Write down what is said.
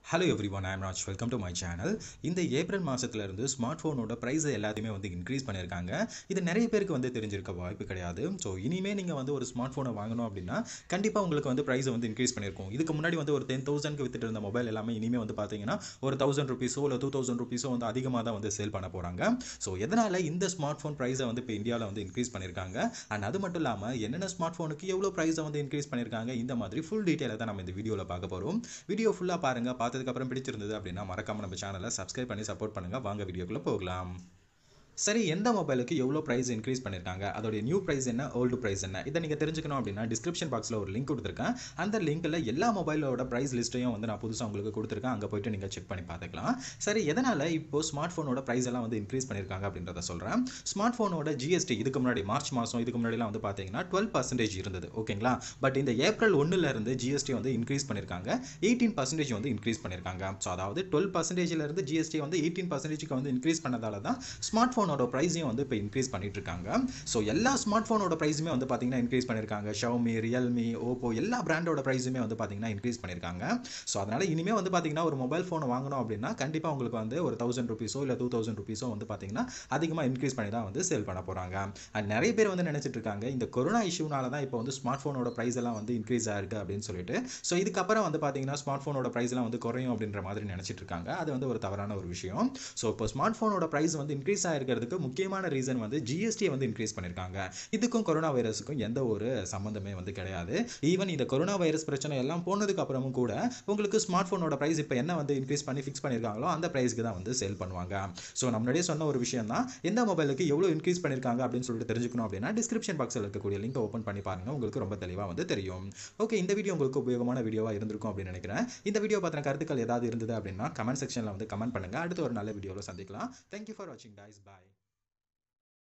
hello everyone I'm Raj welcome to my channel இந்த April மாதத்துல இருந்து ஸ்மார்ட் ஃபோனோட ப்ரைஸ் எல்லாத்தையுமே வந்து இன்க்ரீஸ் பண்ணியிருக்காங்க இது நிறைய பேருக்கு வந்து தெரிஞ்சிருக்க வாய்ப்பு கிடையாது ஸோ இனிமேல் நீங்கள் வந்து ஒரு ஸ்மார்ட் ஃபோனை வாங்கணும் அப்படின்னா கண்டிப்பாக உங்களுக்கு வந்து ப்ரைஸை வந்து இன்க்ரீஸ் பண்ணியிருக்கும் இதுக்கு முன்னாடி வந்து ஒரு டென் தௌசண்ட்க்கு வித்துட்டு இருந்த மொபைல் எல்லாமே இனிமேல் வந்து பார்த்தீங்கன்னா ஒரு தௌசண்ட் ருபீஸோ இல்லை டூ தௌசண்ட் ருபீஸோ வந்து அதிகமாக தான் வந்து சேல் பண்ண போகிறாங்க ஸோ எதனால் இந்த ஸ்மார்ட் ஃபோன் ப்ரைஸை வந்து இப்போ இந்தியாவில் வந்து இன்க்ரீஸ் பண்ணியிருக்காங்க அண்ட் அது மட்டும் இல்லாமல் என்னென்ன ஸ்மார்ட் ஃபோனுக்கு எவ்வளோ ப்ரைஸை வந்து இன்க்ரீஸ் பண்ணியிருக்காங்க இந்த மாதிரி ஃபுல் டீட்டெயிலை தான் நம்ம இந்த வீடியோவில் பார்க்க போகிறோம் வீடியோ ஃபுல்லாக பாருங்கள் பார்த்ததுக்கப்புறம் பிடிச்சிருந்தது அப்படின்னா மறக்காம நம்ம சேனலை சப்ஸ்கிரைப் பண்ணி சப்போர்ட் பண்ணுங்கள் வாங்க வீடியோக்குள்ளே போகலாம் சரி எந்த மொபைலுக்கு எவ்வளோ ப்ரைஸ் இன்க்ரீஸ் பண்ணியிருக்காங்க அதோடைய நியூ ப்ரைஸ் என்ன ஓல்டு ப்ரைஸ் என்ன இதை நீங்கள் தெரிஞ்சுக்கணும் அப்படின்னா டிஸ்கிரிப்ஷன் பாக்ஸில் ஒரு லிங்க் கொடுத்துருக்கேன் அந்த லிங்க்கில் எல்லா மொபைலோட ப்ரைஸ் லிஸ்ட்டையும் வந்து நான் புதுசாக உங்களுக்கு கொடுத்துருக்கேன் அங்கே போயிட்டு நீங்கள் செக் பண்ணி பார்த்துக்கலாம் சரி எதனால் இப்போ ஸ்மார்ட் ஃபோனோட ப்ரைஸ் எல்லாம் வந்து இன்க்ரீஸ் பண்ணியிருக்காங்க அப்படின்றத சொல்கிறேன் ஸ்மார்ட் ஃபோனோட ஜிஎஸ்டி இதுக்கு முன்னாடி மார்ச் மாதம் இதுக்கு முன்னாடிலாம் வந்து பார்த்தீங்கன்னா டுவெல் பர்சன்டேஜ் இருந்தது ஓகேங்களா பட் இந்த ஏப்ரல் ஒன்றுல இருந்து ஜிஎஸ்டி வந்து இன்க்ரீஸ் பண்ணியிருக்காங்க எயிட்டீன் பர்சன்டேஜ் வந்து இன்க்ரீஸ் பண்ணியிருக்காங்க ஸோ அதாவது டுவெல் பர்சன்டேஜில் இருந்து ஜிஎஸ்டி வந்து எயிட்டீன் பர்சன்டேஜ்க்கு வந்து இன்க்ரீஸ் பண்ணதால தான் ஸ்மார்ட் ஃபோனோட ப்ரைஸையும் வந்து இப்போ இன்க்ரீஸ் பண்ணிட்டு இருக்காங்க ஸோ எல்லா ஸ்மார்ட் ஃபோனோட ப்ரைஸுமே வந்து பார்த்தீங்கன்னா இன்க்ரீஸ் பண்ணியிருக்காங்க ஷவுமி ரியல்மி ஓப்போ எல்லா பிராண்டோட ப்ரைஸுமே வந்து பார்த்தீங்கன்னா இன்க்ரீஸ் பண்ணியிருக்காங்க ஸோ அதனால் இனிமேல் வந்து பார்த்தீங்கன்னா ஒரு மொபைல் ஃபோன் வாங்கணும் அப்படின்னா கண்டிப்பாக உங்களுக்கு வந்து ஒரு தௌசண்ட் ருபீஸோ இல்லை டூ தௌசண்ட் ருபீஸோ வந்து பார்த்தீங்கன்னா அதிகமாக இன்க்ரீஸ் பண்ணி தான் வந்து சேல் பண்ண போகிறாங்க அண்ட் நிறைய பேர் வந்து நினச்சிட்டு இருக்காங்க இந்த கொரோனா இஷ்யூனால தான் இப்போ வந்து ஸ்மார்ட் ஃபோனோட ப்ரைஸ் எல்லாம் வந்து இன்க்ரீஸ் ஆயிருக்கு அப்படின்னு சொல்லிட்டு ஸோ இதுக்கப்புறம் வந்து பார்த்தீங்கன்னா ஸ்மார்ட் ஃபோனோட ப்ரைஸ் எல்லாம் வந்து குறையும் அப்படின்ற மாதிரி நினச்சிட்டு இருக்காங்க அது வந்து ஒரு தவறான ஒரு விஷயம் ஸோ இப்போ ஸ்மார்ட் ஃபோனோட ப்ரைஸ் வந்து இன்க்ரீஸ் ஆயிருக்கிறதுக்கு முக்கியமான ரீசன் வந்து ஜிஎஸ்டியை வந்து இன்க்ரீஸ் பண்ணியிருக்காங்க இதுக்கும் கொரோனா வைரஸுக்கும் எந்த ஒரு சம்மந்தமே வந்து கிடையாது ஈவன் இந்த கொரோனா வைரஸ் பிரச்சனை எல்லாம் போனதுக்கு அப்புறமும் கூட உங்களுக்கு ஸ்மார்ட் ஃபோனோட ப்ரைஸ் இப்போ என்ன வந்து இன்க்ரீஸ் பண்ணி ஃபிக்ஸ் பண்ணியிருக்காங்களோ அந்த ப்ரைஸ்க்கு தான் வந்து சேல் பண்ணுவாங்க ஸோ நம்ம முன்னாடியே சொன்ன ஒரு விஷயம் தான் எந்த மொபைலுக்கு எவ்வளோ இன்க்ரீஸ் பண்ணியிருக்காங்க அப்படின்னு சொல்லிட்டு தெரிஞ்சுக்கணும் அப்படின்னா டிஸ்கிரிப்ஷன் பாக்ஸில் இருக்கக்கூடிய லிங்க் ஓப்பன் பண்ணி பாருங்க உங்களுக்கு ரொம்ப தெளிவாக வந்து தெரியும் ஓகே இந்த வீடியோ உங்களுக்கு உபயோகமான வீடியோவாக இருந்திருக்கும் அப்படின்னு நினைக்கிறேன் இந்த வீடியோ பற்றின கருத்துக்கள் ஏதாவது இருந்தது அப்படின்னா கமெண்ட் செக்ஷனில் வந்து கமெண்ட் பண்ணுங்க அடுத்து ஒரு நல்ல வீடியோவில் சந்திக்கலாம் தேங்க்யூ ஃபார் வாட்சிங் கைஸ் பாய்